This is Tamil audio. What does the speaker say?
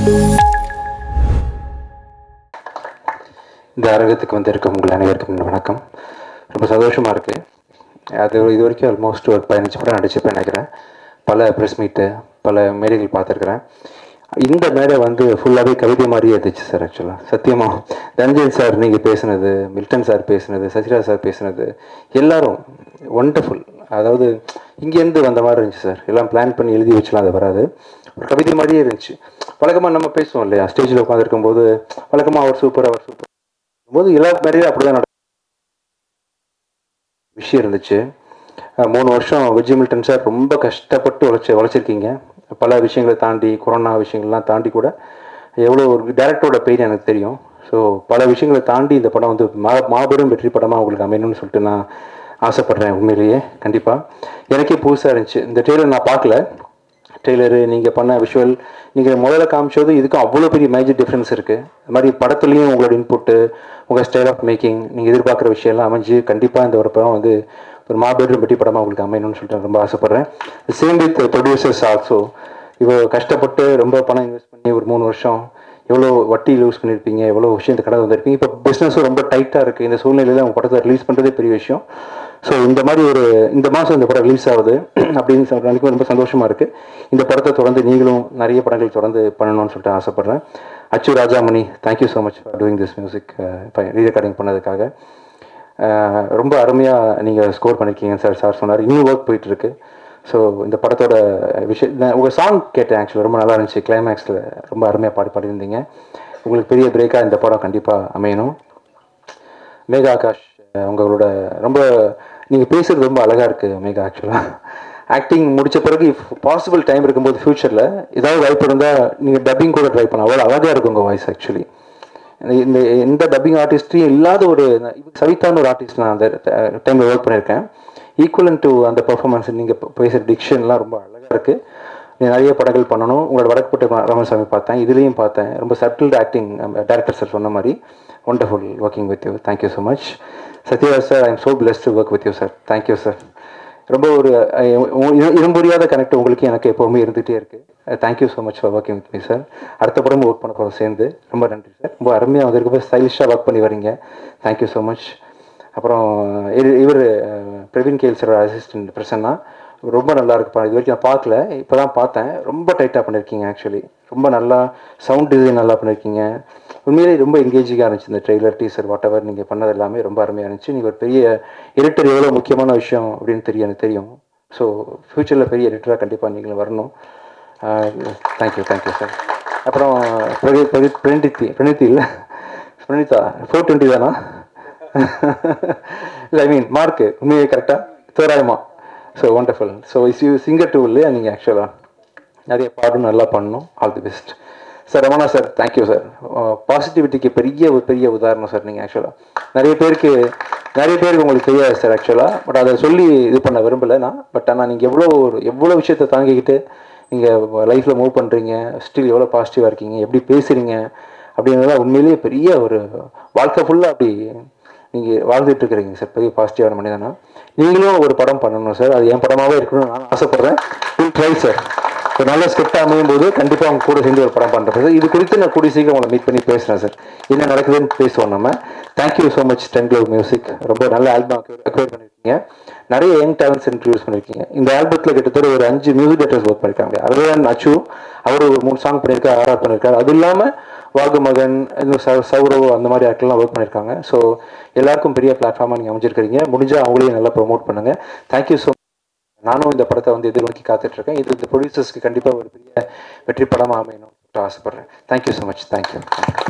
இந்த அரங்கத்துக்கு வந்திருக்க உங்கள் அனைவருக்கும் என் வணக்கம் ரொம்ப சந்தோஷமாக இருக்குது அது இது வரைக்கும் ஆல்மோஸ்ட் ஒரு பதினஞ்சு படம் நடிச்சிருப்பேன் நினைக்கிறேன் பல ப்ரெஸ் மீட்டு பல மேடைகள் பார்த்துருக்குறேன் இந்த மேடை வந்து ஃபுல்லாகவே கவிதை மாதிரியே இருந்துச்சு சார் ஆக்சுவலாக சத்தியமாக தனஞ்சன் சார் நீங்கள் பேசுனது மில்டன் சார் பேசுனது சசிராஜ் சார் பேசுனது எல்லாரும் ஒண்டர்ஃபுல் அதாவது இங்கேருந்து வந்த மாதிரி இருந்துச்சு சார் எல்லாம் பிளான் பண்ணி எழுதி வச்சலாம் அது வராது ஒரு கவிதை மாதிரியே இருந்துச்சு வழக்கமாக நம்ம பேசுவோம் இல்லையா ஸ்டேஜில் உட்காந்துருக்கும் போது வழக்கமாக அவர் சூப்பர் அவர் சூப்பர் போது எல்லா மேலேயும் அப்படி தான் விஷயம் இருந்துச்சு அஹ் மூணு வருஷம் விஜய் மில்டன் சார் ரொம்ப கஷ்டப்பட்டு உழைச்சி உழைச்சிருக்கீங்க பல விஷயங்களை தாண்டி கொரோனா விஷயங்கள்லாம் தாண்டி கூட எவ்வளோ ஒரு டேரக்டரோட பெயின் எனக்கு தெரியும் ஸோ பல விஷயங்களை தாண்டி இந்த படம் வந்து மா மாபெரும் வெற்றி படமாக உங்களுக்கு அமையணும்னு சொல்லிட்டு நான் ஆசைப்பட்றேன் உண்மையிலேயே கண்டிப்பாக எனக்கே புதுசாக இருந்துச்சு இந்த ட்ரெய்லர் நான் பார்க்கல ட்ரெய்லரு நீங்கள் பண்ண விஷுவல் நீங்கள் முதல்ல காமிச்சது இதுக்கும் அவ்வளோ பெரிய மேஜர் டிஃப்ரென்ஸ் இருக்குது அது மாதிரி படத்துலேயும் உங்களோட இன்புட்டு உங்கள் ஸ்டைல் ஆஃப் மேக்கிங் நீங்கள் எதிர்பார்க்குற விஷயம்லாம் அமைஞ்சு கண்டிப்பாக இந்த ஒரு படம் வந்து ஒரு மாபெரும் வெற்றி படமாக உங்களுக்கு அமையணும்னு சொல்லிட்டு நான் ரொம்ப ஆசைப்பட்றேன் சேம் வித் ப்ரொடியூசர்ஸ் ஆல்சோ இவ்வளோ கஷ்டப்பட்டு ரொம்ப பணம் இன்வெஸ்ட் பண்ணி ஒரு மூணு வருஷம் எவ்வளோ வட்டி யூஸ் பண்ணியிருப்பீங்க எவ்வளோ விஷயம் இந்த கடை வந்திருப்பீங்க இப்போ பிஸ்னஸும் ரொம்ப டைட்டாக இருக்குது இந்த சூழ்நிலையில் உங்கள் படத்தை ரிலீஸ் பண்ணுறதே பெரிய விஷயம் ஸோ இந்த மாதிரி ஒரு இந்த மாதம் இந்த படம் ரிலீஸ் ஆகுது அப்படின்னு சொல்ற அன்னைக்கு ரொம்ப சந்தோஷமாக இருக்குது இந்த படத்தை தொடர்ந்து நீங்களும் நிறைய படங்கள் தொடர்ந்து பண்ணணும்னு சொல்லிட்டு ஆசைப்பட்றேன் Achu Rajamani thank you so much for doing this music rerecording பண்ணதுக்காக அஹ், ரொம்ப அருமையாக நீங்கள் ஸ்கோர் பண்ணியிருக்கீங்க சார் சார் சொன்னார் இன்னும் ஒர்க் போயிட்டுருக்கு ஸோ இந்த படத்தோட விஷயம் நான் உங்கள் சாங் கேட்டேன் ஆக்சுவலாக ரொம்ப நல்லா இருந்துச்சு கிளைமேக்ஸில் ரொம்ப அருமையாக பாடி பாடியிருந்தீங்க உங்களுக்கு பெரிய பிரேக்காக இந்த படம் கண்டிப்பாக அமையணும் மேகா ஆகாஷ் அஹ் உங்களோட ரொம்ப நீங்கள் பேசுகிறது ரொம்ப அழகாக இருக்குது மேகா ஆக்சுவலாக ஆக்டிங் முடிச்ச பிறகு இஃப் பாசிபிள் டைம் இருக்கும்போது ஃப்யூச்சரில் ஏதாவது வாய்ப்பு இருந்தால் நீங்கள் டப்பிங் கூட ட்ரை பண்ணலாம் அவ்வளோ அழகாக இருக்கும் உங்கள் வாய்ஸ் ஆக்சுவலி இந்த எந்த டப்பிங் ஆர்டிஸ்ட்டையும் இல்லாத ஒரு சவிதான்னு ஒரு ஆர்டிஸ்ட் நான் அந்த டைமில் ஒர்க் பண்ணியிருக்கேன் ஈக்குவலன் டு அந்த பெர்ஃபார்மன்ஸ் நீங்கள் பேசுகிற டிக்ஷன்லாம் ரொம்ப அழகாக இருக்குது நீ நிறைய படங்கள் பண்ணணும் உங்களோட வடக்குப்பட்ட ராமசாமி பார்த்தேன் இதுலேயும் பார்த்தேன் ரொம்ப சட்டில்டு ஆக்டிங் டேரக்டர் சார் சொன்ன மாதிரி wonderful working with you thank you so much Sathyaraj sir I am so blessed to work with you sir thank you sir ரொம்ப ஒரு இரும்புரியாத கனெக்ட் உங்களுக்கு எனக்கு எப்போவுமே இருந்துகிட்டே இருக்குது thank you so much for working with me sir அடுத்த படமும் ஒர்க் பண்ண போகிறோம் சேர்ந்து ரொம்ப நன்றி சார் ரொம்ப அருமையாக வந்திருக்க ஸ்டைலிஷாக ஒர்க் பண்ணி வரீங்க தேங்க்யூ ஸோ மச் அப்புறம் இவர் Praveen K L sir assistant Prasanna ரொம்ப நல்லா இருக்குப்பா இது வரைக்கும் நான் பார்க்கல இப்போ தான் பார்த்தேன் ரொம்ப டைட்டாக பண்ணியிருக்கீங்க ஆக்சுவலி ரொம்ப நல்லா சவுண்ட் டிசைன் நல்லா பண்ணியிருக்கீங்க உண்மையிலேயே ரொம்ப எங்கேஜிங்காக இருந்துச்சு இந்த ட்ரெய்லர் டீசர் வாட் எவர் நீங்கள் பண்ணது எல்லாமே ரொம்ப அருமையாக இருந்துச்சு நீங்கள் ஒரு பெரிய எடிட்டர் எவ்வளோ முக்கியமான விஷயம் அப்படின்னு தெரியும் எனக்கு தெரியும் ஸோ ஃப்யூச்சரில் பெரிய எடிட்டராக கண்டிப்பாக நீங்களும் வரணும் தேங்க்யூ தேங்க்யூ சார் அப்புறம் பிரதி பிரதி பிரணித்தி பிரணித்தி இல்லை பிரணிதா ஃபோர் டுவெண்ட்டி தானா இல்லை ஐ மீன் மார்க்கு உண்மையே கரெக்டாக தோராயமா so wonderful so is you singer too இல்லையா நீங்கள் ஆக்சுவலாக நிறைய பாடும் நல்லா பண்ணணும் all the best sir Ramana sir thank you sir பாசிட்டிவிட்டிக்கு பெரிய ஒரு பெரிய உதாரணம் சார் நீங்கள் ஆக்சுவலாக நிறைய பேருக்கு நிறைய பேருக்கு உங்களுக்கு தெரியாது சார் ஆக்சுவலாக பட் அதை சொல்லி இது பண்ண விரும்பலை நான் பட் ஆனால் நீங்கள் எவ்வளோ ஒரு எவ்வளோ விஷயத்தை தாங்கிக்கிட்டு நீங்கள் லைஃப்பில் மூவ் பண்ணுறீங்க ஸ்டில் எவ்வளோ பாசிட்டிவாக இருக்கீங்க எப்படி பேசுகிறீங்க அப்படிங்கிறத உண்மையிலேயே பெரிய ஒரு வாழ்க்கை ஃபுல்லாக அப்படி நீங்கள் வாழ்ந்துட்டு இருக்கிறீங்க சார் பெரிய பாசிட்டிவான மனிதனா நீங்களும் ஒரு படம் பண்ணணும் சார் அது என் படமாகவே இருக்கணும்னு நான் ஆசைப்பட்றேன் வில் ட்ரை சார் ஒரு நல்ல ஸ்கிரிப்ட் அமையும் போது கண்டிப்பாக அவங்க கூட சேர்ந்து ஒரு படம் பண்ணுறேன் சார் இது குறித்து நான் கூடிய சீக்கிரம் உங்களை மீட் பண்ணி பேசுகிறேன் சார் என்ன நடக்குதுன்னு பேசுவோம் நம்ம thank you so much ten glow music ரொம்ப நல்ல ஆல்பம் அக்வைர் பண்ணியிருக்கீங்க நிறைய யங் டேலண்ட்ஸ் இன்ட்ரடியூஸ் பண்ணியிருக்கீங்க இந்த ஆல்பத்தில் கிட்டத்தட்ட ஒரு அஞ்சு மியூசிக் டேரக்டர்ஸ் ஒர்க் பண்ணியிருக்காங்க அதுதான் அச்சு அவர் ஒரு மூணு சாங் பண்ணியிருக்காரு ஆர்ஆர் பண்ணியிருக்காரு அது இல்லாமல் வாகுமகன் இன்னும் சௌ- சௌரவ் அந்த மாதிரி ஆட்கள்லாம் ஒர்க் பண்ணியிருக்காங்க ஸோ எல்லாருக்கும் பெரிய பிளாட்ஃபார்மாக நீங்கள் அமைஞ்சிருக்கிறீங்க முடிஞ்சால் அவங்களையும் நல்லா ப்ரோமோட் பண்ணுங்கள் தேங்க்யூ ஸோ நானும் இந்த படத்தை வந்து எதிர்நோக்கி காத்துட்டு இருக்கேன் இது இந்த ப்ரொடியூசர்ஸ்க்கு கண்டிப்பாக ஒரு பெரிய வெற்றி படமாக அமையணும் ஆசைப்பட்றேன் தேங்க்யூ ஸோ மச் தேங்க்யூ